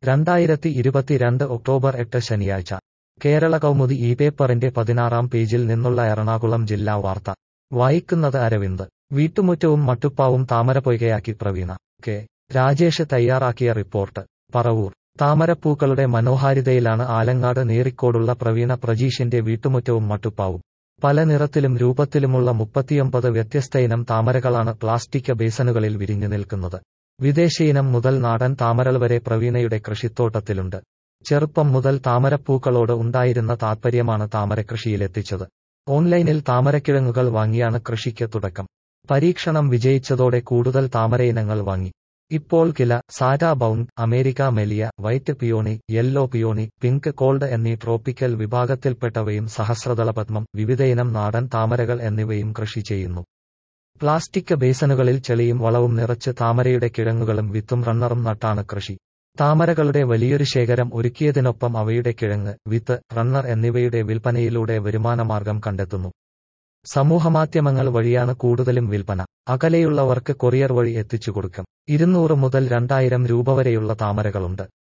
രണ്ടായിരത്തി ഇരുപത്തിരണ്ട് ഒക്ടോബർ എട്ട് ശനിയാഴ്ച കേരള കൗമുദി ഈ പേപ്പറിന്റെ പതിനാറാം പേജിൽ നിന്നുള്ള എറണാകുളം ജില്ലാ വാർത്ത വായിക്കുന്നത് അരവിന്ദ് വീട്ടുമുറ്റവും മട്ടുപ്പാവും താമരപ്പൊയ്കയാക്കി പ്രവീണ കെ രാജേഷ് തയ്യാറാക്കിയ റിപ്പോർട്ട് പറവൂർ താമരപ്പൂക്കളുടെ മനോഹാരിതയിലാണ് ആലങ്ങാട് നീറിക്കോടുള്ള പ്രവീണ പ്രജീഷിന്റെ വീട്ടുമുറ്റവും മട്ടുപ്പാവും പല നിറത്തിലും രൂപത്തിലുമുള്ള മുപ്പത്തിയൊമ്പത് വ്യത്യസ്തയിനം താമരകളാണ് പ്ലാസ്റ്റിക് ബേസനുകളിൽ വിരിഞ്ഞു നിൽക്കുന്നത് വിദേശയിനം മുതൽ നാടൻ താമരകൾ വരെ പ്രവീണയുടെ കൃഷിത്തോട്ടത്തിലുണ്ട് ചെറുപ്പം മുതൽ താമരപ്പൂക്കളോട് ഉണ്ടായിരുന്ന താൽപ്പര്യമാണ് താമരകൃഷിയിലെത്തിച്ചത് ഓൺലൈനിൽ താമരക്കിഴങ്ങുകൾ വാങ്ങിയാണ് കൃഷിക്ക് തുടക്കം പരീക്ഷണം വിജയിച്ചതോടെ കൂടുതൽ താമരയിനങ്ങൾ വാങ്ങി ഇപ്പോൾ കില സാറ്റാ ബൗണ്ട് അമേരിക്ക മെലിയ white peony yellow peony pink cold എന്നീ ട്രോപ്പിക്കൽ വിഭാഗത്തിൽപ്പെട്ടവയും സഹസ്രദളപത്മം വിവിധയിനം നാടൻ താമരകൾ എന്നിവയും കൃഷി ചെയ്യുന്നു പ്ലാസ്റ്റിക് ബേസനുകളിൽ ചെളിയും വളവും നിറച്ച് താമരയുടെ കിഴങ്ങുകളും വിത്തും റണ്ണറും നട്ടാണ് കൃഷി താമരകളുടെ വലിയൊരു ശേഖരം ഒരുക്കിയതിനൊപ്പം അവയുടെ കിഴങ്ങ് വിത്ത് റണ്ണർ എന്നിവയുടെ വിൽപ്പനയിലൂടെ വരുമാനമാർഗം കണ്ടെത്തുന്നു സമൂഹമാധ്യമങ്ങൾ വഴിയാണ് കൂടുതലും വിൽപ്പന അകലെയുള്ളവർക്ക് കൊറിയർ വഴി എത്തിച്ചു കൊടുക്കും ഇരുന്നൂറ് മുതൽ രണ്ടായിരം രൂപ വരെയുള്ള താമരകളുണ്ട്